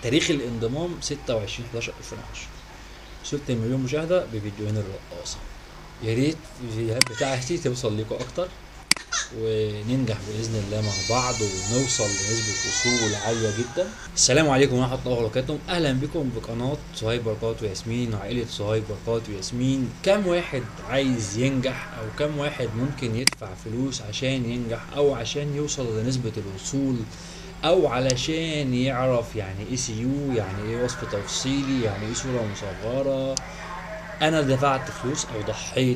تاريخ الانضمام 26 11 2010 وصلت مليون مشاهده بفيديوهين الرقاصه يا ريت الفيديوهات بتاعتي توصل لكم اكتر وننجح باذن الله مع بعض ونوصل لنسبه وصول عاليه جدا السلام عليكم ورحمه الله وبركاته اهلا بكم بقناه صهيب بركات وياسمين وعائله صهيب بركات وياسمين كم واحد عايز ينجح او كم واحد ممكن يدفع فلوس عشان ينجح او عشان يوصل لنسبه الوصول او علشان يعرف يعني ايه سي يو يعني ايه وصف تفصيلي يعني ايه صوره مصغره انا دفعت فلوس او ضحيت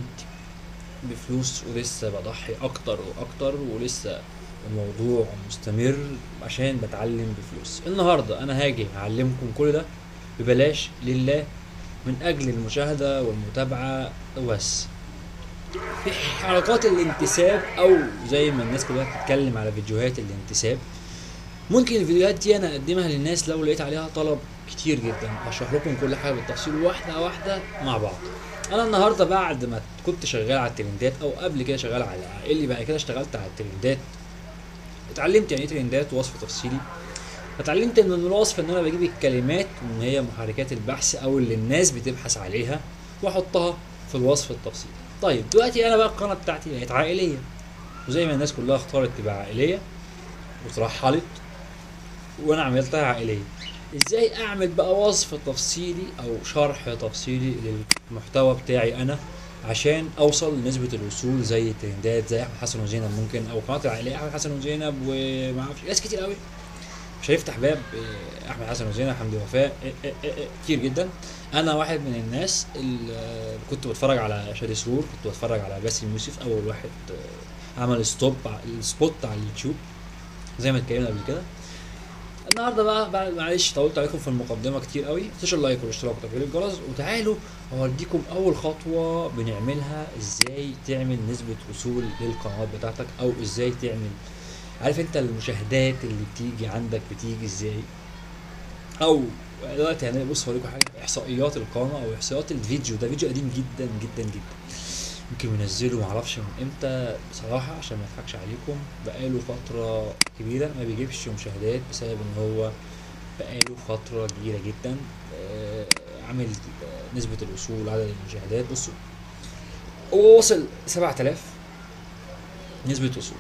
بفلوس ولسه بضحي اكتر واكتر ولسه الموضوع مستمر عشان بتعلم بفلوس النهارده انا هاجي اعلمكم كل ده ببلاش لله من اجل المشاهده والمتابعه بس في حركات الانتساب او زي ما الناس كلها بتتكلم على فيديوهات الانتساب ممكن الفيديوهات دي انا اقدمها للناس لو لقيت عليها طلب كتير جدا هشرح لكم كل حاجه بالتفصيل واحده واحده مع بعض انا النهارده بعد ما كنت شغال على الترندات او قبل كده شغال على اللي بعد كده اشتغلت على الترندات اتعلمت يعني ايه ترندات ووصف تفصيلي اتعلمت من الوصف ان انا بجيب الكلمات ان هي محركات البحث او اللي الناس بتبحث عليها واحطها في الوصف التفصيلي طيب دلوقتي انا بقى القناه بتاعتي بقت عائليه وزي ما الناس كلها اختارت تبقى عائليه وترحلت وانا عملتها عائليه ازاي اعمل بقى وصف تفصيلي او شرح تفصيلي للمحتوى بتاعي انا عشان اوصل لنسبه الوصول زي الترندات زي احمد حسن وزينب ممكن او قناه العائليه احمد حسن وزينب وما اعرفش ناس كتير قوي مش هيفتح باب إيه، احمد حسن وزينب حمدي وفاء إيه، إيه، إيه، إيه، كتير جدا انا واحد من الناس اللي كنت بتفرج على شادي سرور كنت بتفرج على باسم يوسف اول واحد آه، عمل ستوب السبوت على اليوتيوب زي ما اتكلمنا قبل كده النهارده بقى بعد معلش طولت عليكم في المقدمه كتير قوي تنسوا اللايك والاشتراك وتفعيل الجرس وتعالوا اوريكم اول خطوه بنعملها ازاي تعمل نسبه وصول للقنوات بتاعتك او ازاي تعمل عارف انت المشاهدات اللي بتيجي عندك بتيجي ازاي او دلوقتي يعني بص هوريكم حاجه احصائيات القناه او احصائيات الفيديو ده فيديو قديم جدا جدا جدا يمكن منزله معرفش من امتى بصراحه عشان ما اضحكش عليكم بقاله فتره كبيره ما بيجيبش مشاهدات بسبب ان هو بقاله فتره كبيره جدا آه، عامل آه، نسبه الوصول عدد المشاهدات بصوا هو وصل 7000 نسبه وصول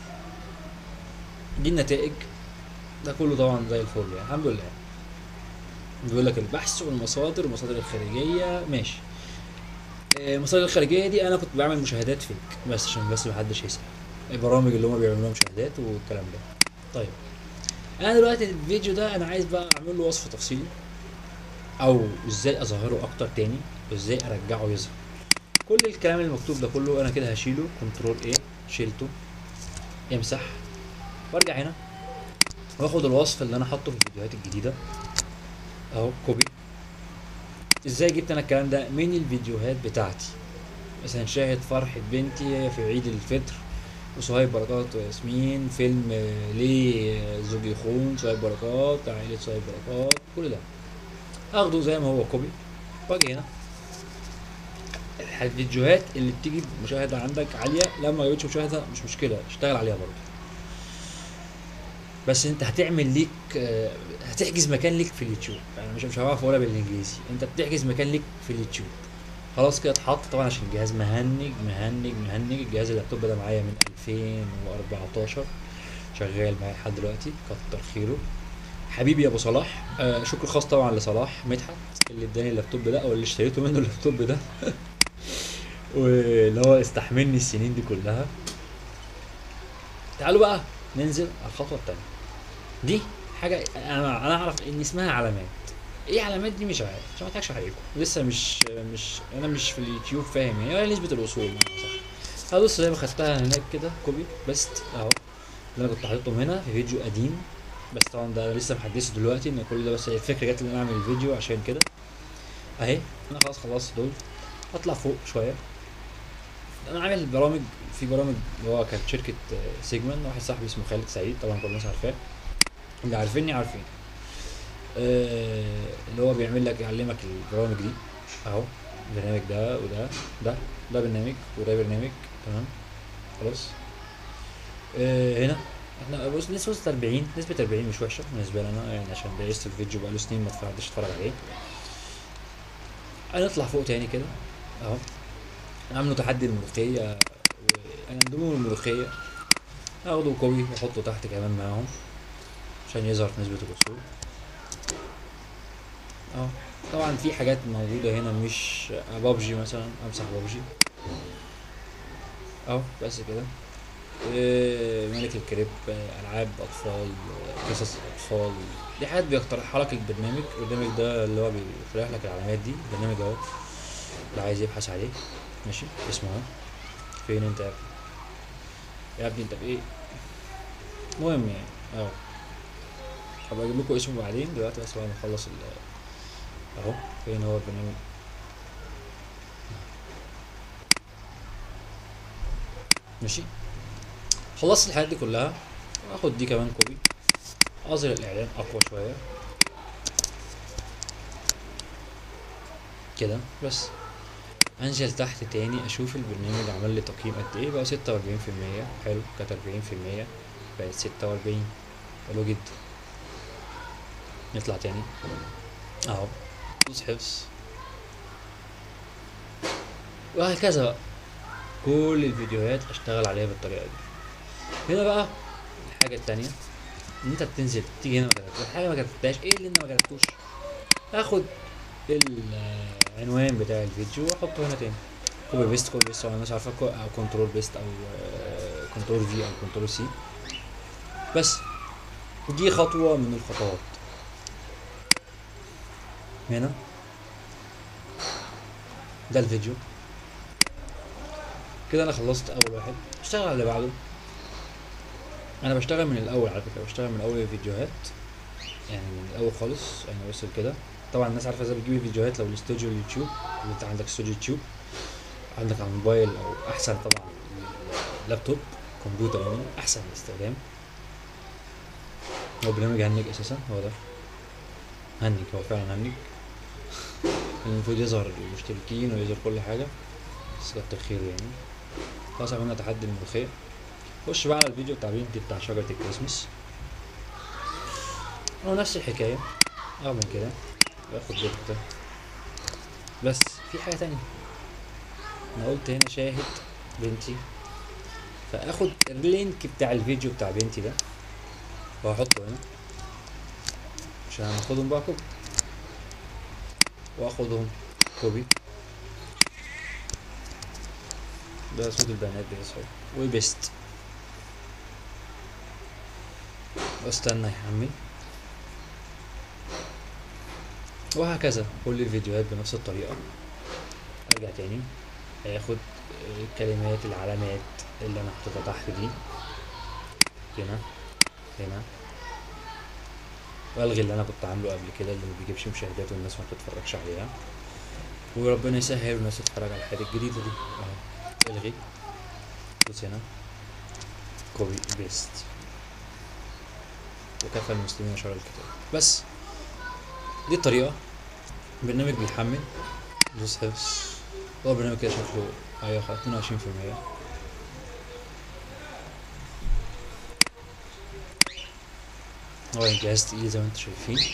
دي النتائج ده كله طبعا زي الفل يعني الحمد لله بيقول لك البحث والمصادر والمصادر الخارجيه ماشي آه، المصادر الخارجيه دي انا كنت بعمل مشاهدات فيك بس عشان بس محدش يسال البرامج اللي هم بيعملوا لها مشاهدات والكلام ده طيب انا دلوقتي الفيديو ده انا عايز بقى اعمل له وصف تفصيلي او ازاي اظهره اكتر تاني وازاي ارجعه يظهر كل الكلام المكتوب ده كله انا كده هشيله كنترول ايه شيلته امسح وارجع هنا واخد الوصف اللي انا حاطه في الفيديوهات الجديده اهو كوبي ازاي جبت انا الكلام ده من الفيديوهات بتاعتي مثلا شاهد فرحة بنتي في عيد الفطر وصهيب بركات وياسمين فيلم آه، ليه آه، زوج يخون صهيب بركات عائلة صهيب بركات كل ده اخده زي ما هو كوبي واجي هنا الفيديوهات اللي بتيجي مشاهدة عندك عالية لما ما جابتش مشاهدة مش مشكلة اشتغل عليها برضه بس انت هتعمل ليك آه، هتحجز مكان ليك في اليوتيوب يعني مش مش هعرف اقولها بالانجليزي انت بتحجز مكان ليك في اليوتيوب خلاص كده اتحط طبعا عشان الجهاز مهنج مهنج مهنج الجهاز اللابتوب ده معايا من 2014 شغال معايا لحد دلوقتي كتر خيره حبيبي يا ابو صلاح آه شكر خاص طبعا لصلاح مدحت اللي اداني اللابتوب ده او اللي اشتريته منه اللابتوب ده واللي هو استحملني السنين دي كلها تعالوا بقى ننزل على الخطوه الثانيه دي حاجه انا انا اعرف ان اسمها علامات ايه علامات دي مش عارف عشان ما اضحكش عليكم لسه مش مش انا مش في اليوتيوب فاهم يعني ولا نسبه الوصول بمعنى صح هبص زي ما خدتها هناك كده كوبي بست اهو اللي انا كنت حاططهم هنا في فيديو قديم بس طبعا ده لسه محدثه دلوقتي ان كل ده بس الفكره جات لي ان انا اعمل الفيديو عشان كده اهي انا خلاص خلصت دول اطلع فوق شويه انا عامل برامج في برامج اللي هو كانت شركه آه، سيجمن واحد صاحبي اسمه خالد سعيد طبعا كل الناس عارفاه اللي عارفيني عارفين آه اللي هو بيعمل لك يعلمك البرامج دي اهو البرنامج ده وده ده ده برنامج وده برنامج تمام خلاص آه هنا احنا بص نسبة 40 نسبة 40 مش وحشة بالنسبة لنا يعني عشان درست الفيديو بقاله سنين ما اتفرجتش اتفرج عليه هنطلع فوق تاني كده اهو عملوا تحدي الملوخية وهندموا الملوخية اخده كوبي واحطه تحت كمان معاهم عشان يظهر نسبة الوصول اه طبعا في حاجات موجودة هنا مش بابجي مثلا امسح بابجي اهو بس كده إيه، ملك الكريب آه، العاب اطفال آه، قصص اطفال دي حاجات بيقترحها لك البرنامج البرنامج ده اللي هو بيقترح لك العلامات دي البرنامج اهو اللي عايز يبحث عليه ماشي اسمه اهو فين انت يا ابني يا ابني انت بايه المهم يعني اهو هبقى اجيب لكم اسمه بعدين دلوقتي بس بعد ما اخلص ال اهو فين هو البرنامج ماشي خلصت الحاجات دي كلها اخد دي كمان كوبي اظهر الاعلان اقوى شويه كده بس انزل تحت تاني اشوف البرنامج عمل لي تقييم قد ايه بقى ستة واربعين في المية حلو كانت اربعين في المية بقت ستة واربعين حلو جدا نطلع تاني اهو دوس حفظ وهكذا بقى كل الفيديوهات اشتغل عليها بالطريقة دي هنا بقى الحاجة التانية ان انت بتنزل تيجي هنا ما كتبتش حاجة ما كتبتهاش ايه اللي انت ما كتبتوش اخد العنوان بتاع الفيديو واحطه هنا تاني كوبي بيست كوبي بيست طبعا الناس عارفه كو- او كنترول بيست او كنترول في او كنترول سي بس دي خطوة من الخطوات هنا ده الفيديو كده انا خلصت اول واحد اشتغل على اللي بعده انا بشتغل من الاول على فكره بشتغل من اول الفيديوهات يعني من الاول خالص يعني وصل كده طبعا الناس عارفه ازاي بتجيب الفيديوهات لو الاستوديو اليوتيوب اللي انت عندك استوديو يوتيوب عندك على الموبايل او احسن طبعا اللابتوب كمبيوتر يعني احسن الاستخدام هو برنامج هنج اساسا هو ده هنج هو فعلا هنج المفروض يظهر المشتركين ويظهر كل حاجه بس كتر خير يعني خلاص عملنا تحدي الملوخيه خش بقى على الفيديو بتاع بنتي بتاع شجره الكريسماس هو نفس الحكايه اعمل كده باخد ده بس في حاجه تانية انا قلت هنا شاهد بنتي فاخد اللينك بتاع الفيديو بتاع بنتي ده واحطه هنا عشان هاخدهم بقى كوبي واخدهم كوبي ده صوت البنات بيصحوا وبيست واستنى يحمل وهكذا كل الفيديوهات بنفس الطريقة ارجع تاني هاخد الكلمات العلامات اللي انا حاططها تحت دي هنا هنا والغي اللي انا كنت عامله قبل كده اللي ما بيجيبش مشاهدات والناس ما بتتفرجش عليها وربنا يسهل والناس تتفرج على الحاجات الجديدة دي اهو الغي دوس هنا كوبي بيست وكفى المسلمين شر الكتاب بس دي الطريقة البرنامج بيحمل دوس حفظ هو برنامج كده شكله ايوه اتنين وعشرين في المية هو الجهاز تقيل زي ما انتم شايفين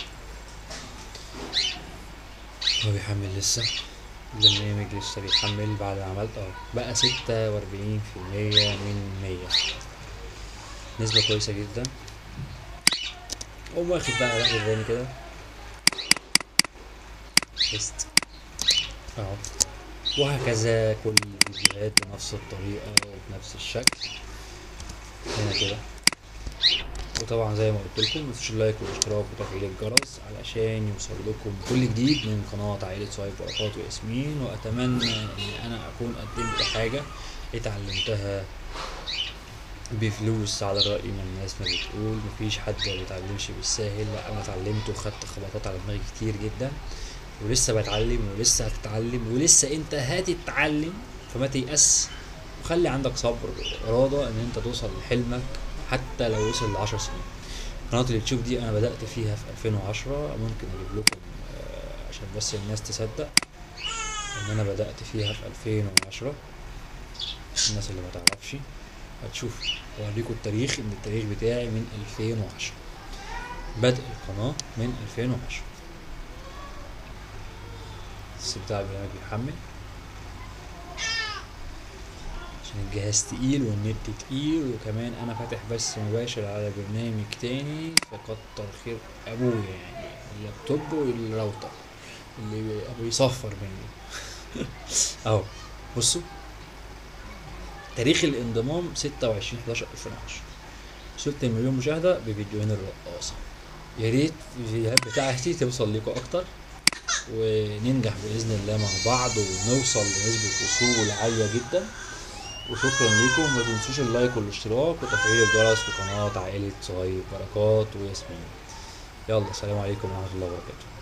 هو بيحمل لسه البرنامج لسه بيحمل بعد ما عملت اه بقى ستة واربعين في المية من مية نسبة كويسة جدا قوم واخد بقى واحد تاني كده تيست اهو وهكذا كل الفيديوهات بنفس الطريقة وبنفس الشكل هنا كده وطبعا زي ما قلت لكم متنسوش اللايك والاشتراك وتفعيل الجرس علشان يوصل لكم كل جديد من قناة عائلة صايب بركات وياسمين واتمنى ان انا اكون قدمت حاجة اتعلمتها بفلوس على رأي ما الناس ما بتقول مفيش حد ما بيتعلمش بالساهل لا انا اتعلمت وخدت خبطات على دماغي كتير جدا ولسه بتعلم ولسه هتتعلم ولسه انت هتتعلم فما تيأس وخلي عندك صبر إرادة إن أنت توصل لحلمك حتى لو وصل لعشر سنين قناة اليوتيوب دي أنا بدأت فيها في 2010 ممكن أجيب لكم آه، عشان بس الناس تصدق إن أنا بدأت فيها في 2010 الناس اللي ما تعرفش هتشوف اوريكم التاريخ ان التاريخ بتاعي من 2010 بدء القناة من 2010 بس بتاع البرنامج بيحمل عشان الجهاز تقيل والنت تقيل وكمان انا فاتح بث مباشر على برنامج تاني فكتر خير ابويا يعني اللابتوب والراوتر اللي بيصفر مني اهو بصوا تاريخ الانضمام 26 11 2010 وصلت المليون مشاهدة بفيديوهين الرقاصة يا ريت الفيديوهات بتاعتي توصل لكم اكتر وننجح باذن الله مع بعض ونوصل لنسبة وصول عالية جدا وشكرا لكم ما تنسوش اللايك والاشتراك وتفعيل الجرس في قناة عائلة صهيب بركات وياسمين يلا سلام عليكم ورحمة الله وبركاته